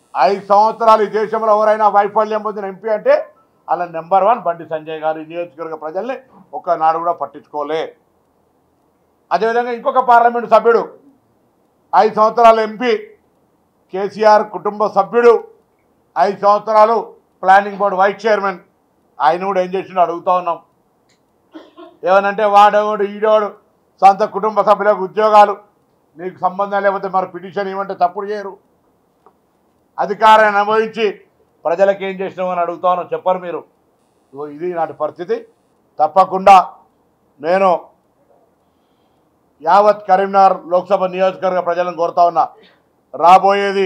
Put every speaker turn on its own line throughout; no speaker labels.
ఐదు సంవత్సరాలు ఈ దేశంలో ఎవరైనా వైఫల్యం పొందిన ఎంపీ అంటే అలా నెంబర్ వన్ బండి సంజయ్ గారు ఈ నియోజకవర్గ ప్రజల్ని ఒక్కనాడు కూడా పట్టించుకోలే అదేవిధంగా ఇంకొక పార్లమెంటు సభ్యుడు ఐదు సంవత్సరాల ఎంపీ కేసీఆర్ కుటుంబ సభ్యుడు ఐదు సంవత్సరాలు ప్లానింగ్ బోర్డు వైస్ చైర్మన్ ఆయన కూడా ఏం చేసిండో అడుగుతా ఉన్నాం ఏమనంటే వాడేవాడు ఈడోడు సొంత కుటుంబ సభ్యులకు ఉద్యోగాలు నీకు సంబంధం లేకపోతే మరి పిటిషన్ ఇవ్వమంటే తప్పుడు చేయరు అధికారాన్ని అనుభవించి ప్రజలకు ఏం చేసినామని అడుగుతానో చెప్పరు మీరు ఇగో ఇది నాటి పరిస్థితి తప్పకుండా నేను యావత్ కరీంనగర్ లోక్సభ నియోజకవర్గ ప్రజలను కోరుతా ఉన్నా రాబోయేది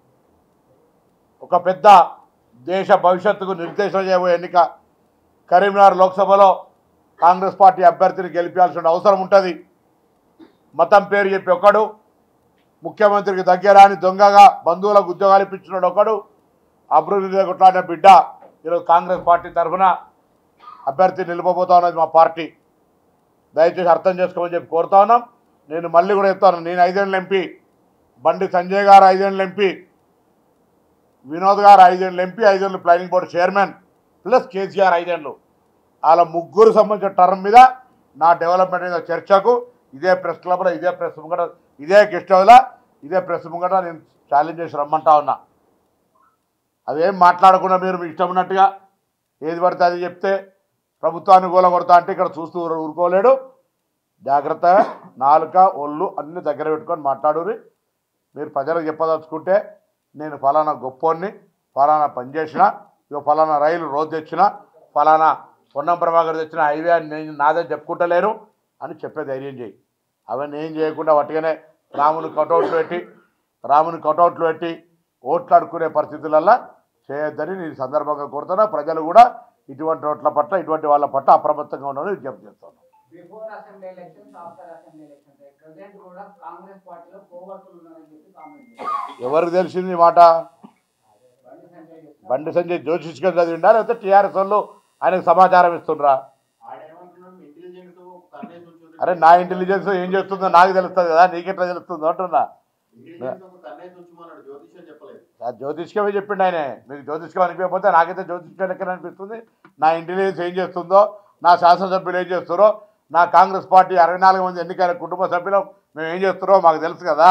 ఒక పెద్ద దేశ భవిష్యత్తుకు నిర్దేశం చేయబోయే ఎన్నిక కరీంనగర్ లోక్సభలో కాంగ్రెస్ పార్టీ అభ్యర్థిని గెలిపించాల్సిన అవసరం ఉంటుంది మతం పేరు చెప్పి ఒకడు ముఖ్యమంత్రికి దగ్గరాని దొంగగా బంధువులకు ఉద్యోగాలు ఇప్పించినాడు ఒకడు అభివృద్ధి కొట్లాడిన బిడ్డ ఈరోజు కాంగ్రెస్ పార్టీ తరఫున అభ్యర్థి నిలబోతా ఉన్నది మా పార్టీ దయచేసి అర్థం చేసుకోమని చెప్పి కోరుతా ఉన్నాం నేను మళ్ళీ కూడా చెప్తాను నేను ఐదేళ్ళు ఎంపీ బండి సంజయ్ గారు ఐదేళ్ళు ఎంపీ వినోద్ గారు ఐదేళ్ళు ఎంపీ ఐదేళ్ళు planning board chairman plus KCR ఐదేళ్ళు వాళ్ళ ముగ్గురు సంబంధించిన టర్మ్ మీద నా డెవలప్మెంట్ మీద చర్చకు ఇదే ప్రెస్ క్లబ్లో ఇదే ప్రెస్ ముంగట ఇదే గెస్ట్ హౌస్లో ఇదే ప్రెస్ ముంగట నేను ఛాలెంజ్ చేసి రమ్మంటా ఉన్నా అవేం మాట్లాడకుండా మీరు మీ ఇష్టం ఉన్నట్టుగా ఏది పడితే అది చెప్తే ప్రభుత్వాన్ని కొడతా అంటే ఇక్కడ చూస్తూ ఊరు- ఊరుకోలేడు జాగ్రత్తగా నాలుక ఒళ్ళు అన్ని దగ్గర పెట్టుకొని మాట్లాడురి మీరు ప్రజలకు చెప్పదలుచుకుంటే నేను ఫలానా గొప్పోడిని ఫలానా పని చేసిన ఇక ఫలానా రైలు రోజు తెచ్చిన ఫలానా పొన్నం ప్రభాకర్ తెచ్చిన హైవే అని నేను నాదని చెప్పుకుంటలేను అని చెప్పే ధైర్యం చేయి అవన్నీ ఏం చేయకుండా వట్టిగానే రాముని కటౌట్లు పెట్టి రాముని కటౌట్లు పెట్టి ఓట్లు అడుక్కునే పరిస్థితులల్లా చేయొద్దని నేను ఈ సందర్భంగా కోరుతున్నా ప్రజలు కూడా ఇటువంటి ఓట్ల పట్ల ఇటువంటి వాళ్ళ పట్ల అప్రమత్తంగా ఉండాలని విజ్ఞప్తి చేస్తాను
before assembly elections after assembly elections present కూడా కాంగ్రెస్ పార్టీలో కోవర్తులు ఉన్నారని చెప్పి కామెంట్ చేశారు
ఎవరికి తెలిసింది ఈ మాట
బండి సంజయ్ చెప్తున్నారు.
బండి సంజయ్ జ్యోతిష్కం చదివిండా లేకపోతే టీఆర్ఎస్ వాళ్ళు ఆయనకు సమాచారం ఇస్తుండ్రా
ఆడేమంటున్నాడు ఇంటెలిజెన్స్ కన్నేసి ఉంచుండ్రు.
అరే నా ఇంటెలిజెన్స్ ఏం చేస్తుందో నాకు తెలుస్తుంది కదా నీకెట్లా తెలుస్తుందో అంటున్నా
ఇంటెలిజెన్స్ ఒక కన్నేసి ఉంచమన్నాడు జ్యోతిష్యం చెప్పలేదు
ఆ జ్యోతిష్కమే చెప్పిండు ఆయన మీకు జ్యోతిష్కం అనిపించకపోతే నాకైతే జ్యోతిష్కం లెక్కన అనిపిస్తుంది నా ఇంటెలిజెన్స్ ఏం చేస్తుందో నా శాసనసభ్యులు ఏం చేస్తారో నా కాంగ్రెస్ పార్టీ అరవై నాలుగు మంది ఎన్నికైన కుటుంబ సభ్యులు మేము ఏం చేస్తున్నారో మాకు తెలుసు కదా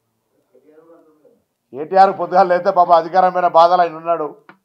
కేటీఆర్ పొద్దుగాలు లేతే పాప అధికారమైన బాధలు ఆయన ఉన్నాడు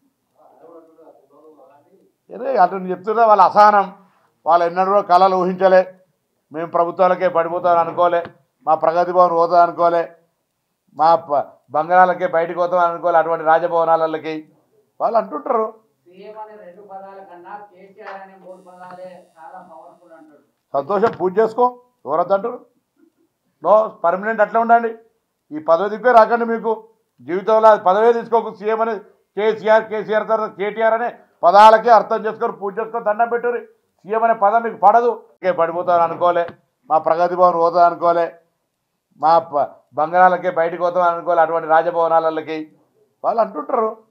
అదే అతను చెప్తున్నా వాళ్ళ అసహనం వాళ్ళు ఎన్నడూ కళలు ఊహించలే మేము ప్రభుత్వాలకే పడిపోతామని అనుకోలే మా ప్రగతి భవన్ పోతాం అనుకోలే మా ప- బంగారాలకే బయటకు పోతాం అనుకోలే అటువంటి రాజభవనాలకి వాళ్ళు అంటుంటారు
సీఎం అనే రెండు పదాల కన్నా కేసీఆర్ అనే మూడు పదాలే చాలా పవర్ఫుల్ అంటాడు
సంతోషం పూజ చేసుకో ఎవరొద్దంటారు నో పర్మనెంట్ అట్లా ఉండండి ఈ పదవి దిప్పే రాకండి మీకు జీవితంలో అది పదవే తీసుకోకు సీఎం అని కేసీఆర్ కేసీఆర్ తర్వాత కేటీఆర్ అనే పదాలకే అర్థం చేసుకొని పూజ చేసుకొని దండం పెట్టుర్రి సీఎం అనే పదం మీకు పడదు ఇంకే పడిపోతాను అనుకోలే మా ప్రగతి భవన్ పోతాం అనుకోలే మా ప- బంగారాలకే బయటకు పోతాం అనుకోలే అటువంటి రాజభవనాలకి వాళ్ళు అంటుంటారు